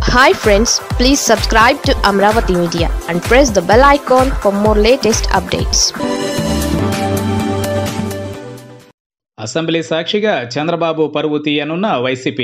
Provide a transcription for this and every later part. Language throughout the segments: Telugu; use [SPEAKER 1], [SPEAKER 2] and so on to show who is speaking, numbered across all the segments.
[SPEAKER 1] hi friends please subscribe to Amaravati media and press the bell icon for more latest updates
[SPEAKER 2] assembly సాక్షిగా చంద్రబాబు పరువు తీయనున్న వైసీపీ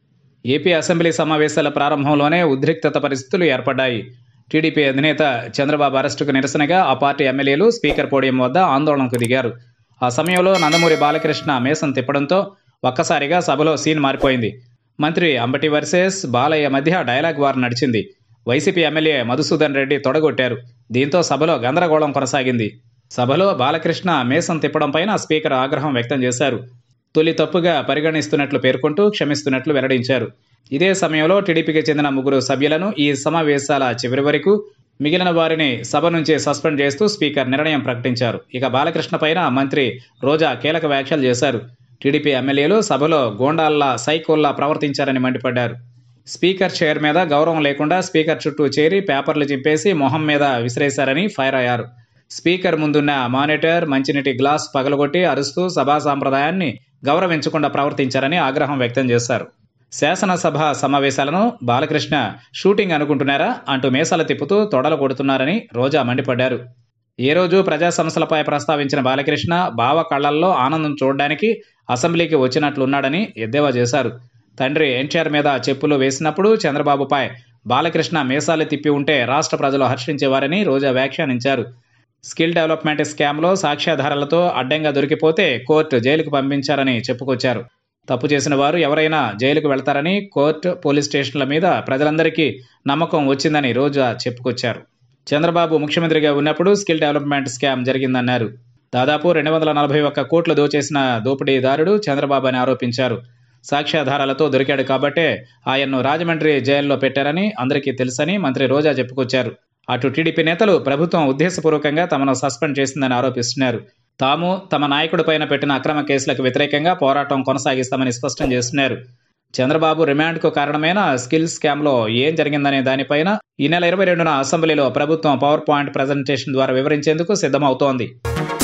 [SPEAKER 2] ఏపీ అసెంబ్లీ సమావేశాల ప్రారంభంలోనే ఉద్రిక్తత పరిస్థితులు ఏర్పడ్డాయి టీడీపీ అధినేత చంద్రబాబు అరెస్టుకు నిరసనగా ఆ పార్టీ ఎమ్మెల్యేలు స్పీకర్ పోడియం వద్ద ఆందోళనకు దిగారు ఆ సమయంలో నందమూరి బాలకృష్ణ మేసం తిప్పడంతో ఒక్కసారిగా సభలో సీన్ మారిపోయింది మంత్రి అంబటి వర్సెస్ బాలయ్య మధ్య డైలాగ్ వార్ నడిచింది వైసీపీ ఎమ్మెల్యే మధుసూదన్ రెడ్డి తొడగొట్టారు దీంతో సభలో గందరగోళం కొనసాగింది సభలో బాలకృష్ణ మేసం తిప్పడం పైన స్పీకర్ ఆగ్రహం వ్యక్తం చేశారు తొలి తప్పుగా పరిగణిస్తున్నట్లు పేర్కొంటూ క్షమిస్తున్నట్లు వెల్లడించారు ఇదే సమయంలో టీడీపీకి చెందిన ముగ్గురు సభ్యులను ఈ సమావేశాల చివరి వరకు మిగిలిన వారిని సభ నుంచి సస్పెండ్ చేస్తూ స్పీకర్ నిర్ణయం ప్రకటించారు ఇక బాలకృష్ణ పైన మంత్రి రోజా కీలక వ్యాఖ్యలు చేశారు టీడీపీ ఎమ్మెల్యేలు సభలో గోండాల్లా సైకోల్లా ప్రవర్తించారని మండిపడ్డారు స్పీకర్ చైర్ మీద గౌరవం లేకుండా స్పీకర్ చుట్టూ చేరి పేపర్లు చింపేసి మొహం మీద విసిరేశారని ఫైర్ అయ్యారు స్పీకర్ ముందున్న మానిటర్ మంచినీటి గ్లాస్ పగలగొట్టి అరుస్తూ సభా సాంప్రదాయాన్ని గౌరవించకుండా ప్రవర్తించారని ఆగ్రహం వ్యక్తం చేశారు శాసనసభ సమావేశాలను బాలకృష్ణ షూటింగ్ అనుకుంటున్నారా అంటూ మేసాలు తిప్పుతూ తొడలు కొడుతున్నారని రోజా మండిపడ్డారు ఏ రోజు ప్రజా సమస్యలపై ప్రస్తావించిన బాలకృష్ణ బావ కళ్లల్లో ఆనందం చూడడానికి అసెంబ్లీకి వచ్చినట్లున్నాడని ఎద్దేవా చేశారు తండ్రి ఎన్టీఆర్ మీద చెప్పులు వేసినప్పుడు చంద్రబాబుపై బాలకృష్ణ మేసాలు తిప్పి ఉంటే రాష్ట్ర ప్రజలు హర్షించేవారని రోజా వ్యాఖ్యానించారు స్కిల్ డెవలప్మెంట్ స్కామ్లో సాక్ష్యాధారాలతో అడ్డంగా దొరికిపోతే కోర్టు జైలుకు పంపించారని చెప్పుకొచ్చారు తప్పు చేసిన వారు ఎవరైనా జైలుకు వెళ్తారని కోర్టు పోలీస్ స్టేషన్ల మీద ప్రజలందరికీ నమ్మకం వచ్చిందని రోజా చెప్పుకొచ్చారు చంద్రబాబు ముఖ్యమంత్రిగా ఉన్నప్పుడు స్కిల్ డెవలప్మెంట్ స్కామ్ జరిగిందన్నారు దాదాపు రెండు వందల నలభై ఒక్క కోట్లు దోచేసిన దోపిడీదారుడు చంద్రబాబు అని ఆరోపించారు సాక్ష్యాధారాలతో దొరికాడు కాబట్టే ఆయన్ను రాజమండ్రి జైల్లో పెట్టారని అందరికీ తెలుసని మంత్రి రోజా చెప్పుకొచ్చారు అటు టీడీపీ నేతలు ప్రభుత్వం ఉద్దేశపూర్వకంగా తమను సస్పెండ్ చేసిందని ఆరోపిస్తున్నారు తాము తమ నాయకుడి పైన పెట్టిన అక్రమ కేసులకు వ్యతిరేకంగా పోరాటం కొనసాగిస్తామని స్పష్టం చేస్తున్నారు చంద్రబాబు రిమాండ్కు కారణమైన స్కిల్ స్కామ్లో ఏం జరిగిందనే దానిపైన ఈ నెల ఇరవై రెండున అసెంబ్లీలో ప్రభుత్వం పవర్ పాయింట్ ప్రజెంటేషన్ ద్వారా వివరించేందుకు సిద్ధమవుతోంది